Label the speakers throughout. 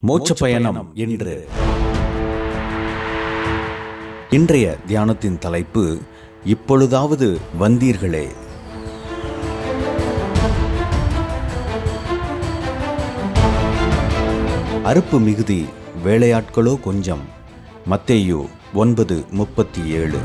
Speaker 1: மோட்ச பயணம் என்று இன்றைய தியானத்தின் தலைப்பு இப்பொழுதாவது வந்தீர்களே அறுப்பு மிகுதி வேலையாட்களோ கொஞ்சம் மத்தேயு ஒன்பது முப்பத்தி ஏழு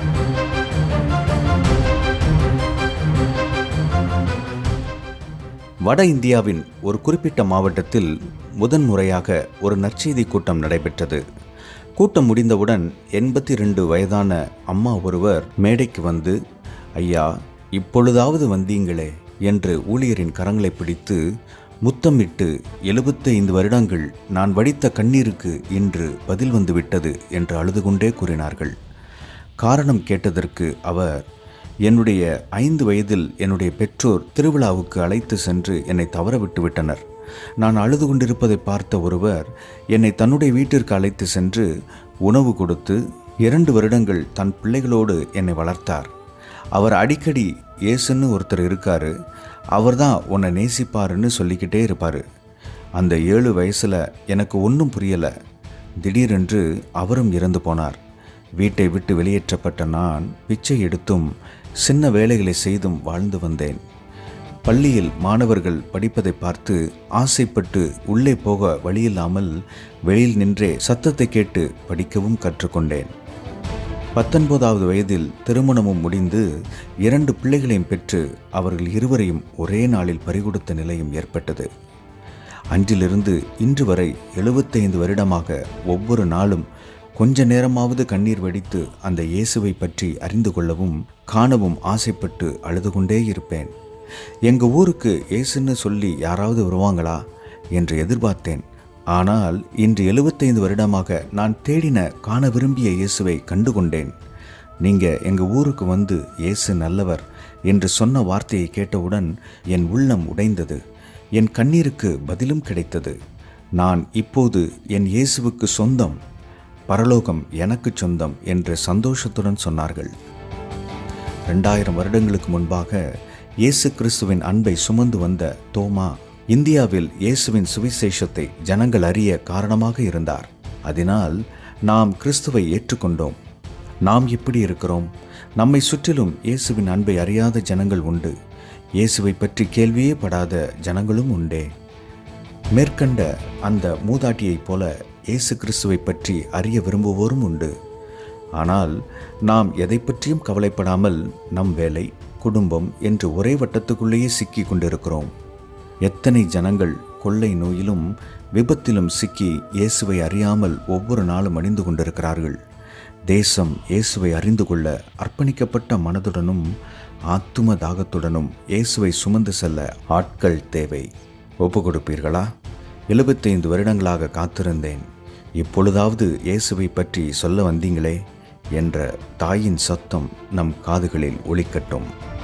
Speaker 1: வட இந்தியாவின் ஒரு குறிப்பிட்ட மாவட்டத்தில் முதன்முறையாக ஒரு நற்செய்தி கூட்டம் நடைபெற்றது கூட்டம் முடிந்தவுடன் எண்பத்தி ரெண்டு வயதான அம்மா ஒருவர் மேடைக்கு வந்து ஐயா இப்பொழுதாவது வந்தீங்களே என்று ஊழியரின் கரங்களை பிடித்து முத்தமிட்டு எழுபத்தைந்து வருடங்கள் நான் வடித்த கண்ணீருக்கு இன்று பதில் வந்து விட்டது என்று அழுது கொண்டே கூறினார்கள் காரணம் கேட்டதற்கு அவர் என்னுடைய ஐந்து வயதில் என்னுடைய பெற்றோர் திருவிழாவுக்கு அழைத்து சென்று என்னை தவற விட்டு விட்டனர் நான் அழுது கொண்டிருப்பதை பார்த்த ஒருவர் என்னை தன்னுடைய வீட்டிற்கு அழைத்து சென்று உணவு கொடுத்து இரண்டு வருடங்கள் தன் பிள்ளைகளோடு என்னை வளர்த்தார் அவர் அடிக்கடி இயேசுன்னு ஒருத்தர் இருக்காரு அவர் தான் உன்னை நேசிப்பாருன்னு சொல்லிக்கிட்டே இருப்பார் அந்த ஏழு வயசில் எனக்கு ஒன்றும் புரியலை திடீரென்று அவரும் இறந்து போனார் வீட்டை விட்டு வெளியேற்றப்பட்ட நான் பிச்சை எடுத்தும் சின்ன வேலைகளை செய்தும் வாழ்ந்து வந்தேன் பள்ளியில் மாணவர்கள் படிப்பதை பார்த்து ஆசைப்பட்டு உள்ளே போக வழியில்லாமல் வெளியில் நின்றே சத்தத்தை கேட்டு படிக்கவும் கற்றுக்கொண்டேன் பத்தொன்பதாவது வயதில் திருமணமும் முடிந்து இரண்டு பிள்ளைகளையும் பெற்று அவர்கள் இருவரையும் ஒரே நாளில் பறிகொடுத்த நிலையும் ஏற்பட்டது அன்றிலிருந்து இன்று வரை எழுபத்தைந்து வருடமாக ஒவ்வொரு நாளும் கொஞ்ச நேரமாவது கண்ணீர் வடித்து அந்த இயேசுவை பற்றி அறிந்து கொள்ளவும் காணவும் ஆசைப்பட்டு அழுது கொண்டே இருப்பேன் எங்க ஊருக்கு இயேசுன்னு சொல்லி யாராவது வருவாங்களா என்று எதிர்பார்த்தேன் ஆனால் இன்று எழுபத்தைந்து வருடமாக நான் தேடின காண விரும்பிய இயேசுவை கண்டுகொண்டேன் நீங்க எங்க ஊருக்கு வந்து இயேசு நல்லவர் என்று சொன்ன வார்த்தையை கேட்டவுடன் என் உள்ளம் உடைந்தது என் கண்ணீருக்கு பதிலும் கிடைத்தது நான் இப்போது என் இயேசுவுக்கு சொந்தம் பரலோகம் எனக்கு சொந்தம் என்று சந்தோஷத்துடன் சொன்னார்கள் ரெண்டாயிரம் வருடங்களுக்கு முன்பாக இயேசு கிறிஸ்துவின் அன்பை சுமந்து வந்த தோமா இந்தியாவில் இயேசுவின் சுவிசேஷத்தை ஜனங்கள் அறிய காரணமாக இருந்தார் அதனால் நாம் கிறிஸ்துவை ஏற்றுக்கொண்டோம் நாம் எப்படி இருக்கிறோம் நம்மை சுற்றிலும் இயேசுவின் அன்பை அறியாத ஜனங்கள் உண்டு இயேசுவை பற்றி கேள்வியே படாத ஜனங்களும் உண்டே மேற்கண்ட அந்த மூதாட்டியைப் போல இயேசு கிறிஸ்துவை பற்றி அறிய விரும்புவோரும் உண்டு ஆனால் நாம் எதை பற்றியும் கவலைப்படாமல் நம் வேலை குடும்பம் என்று ஒரே வட்டத்துக்குள்ளேயே சிக்கி கொண்டிருக்கிறோம் எத்தனை ஜனங்கள் கொள்ளை நோயிலும் விபத்திலும் சிக்கி இயேசுவை அறியாமல் ஒவ்வொரு நாளும் அணிந்து கொண்டிருக்கிறார்கள் தேசம் இயேசுவை அறிந்து கொள்ள அர்ப்பணிக்கப்பட்ட மனதுடனும் ஆத்தும தாகத்துடனும் இயேசுவை சுமந்து செல்ல ஆட்கள் தேவை ஒப்பு கொடுப்பீர்களா எழுபத்தைந்து வருடங்களாக காத்திருந்தேன் இப்பொழுதாவது இயேசுவை பற்றி சொல்ல வந்தீங்களே என்ற தாயின் சத்தம் நம் காதுகளில் ஒலிக்கட்டும்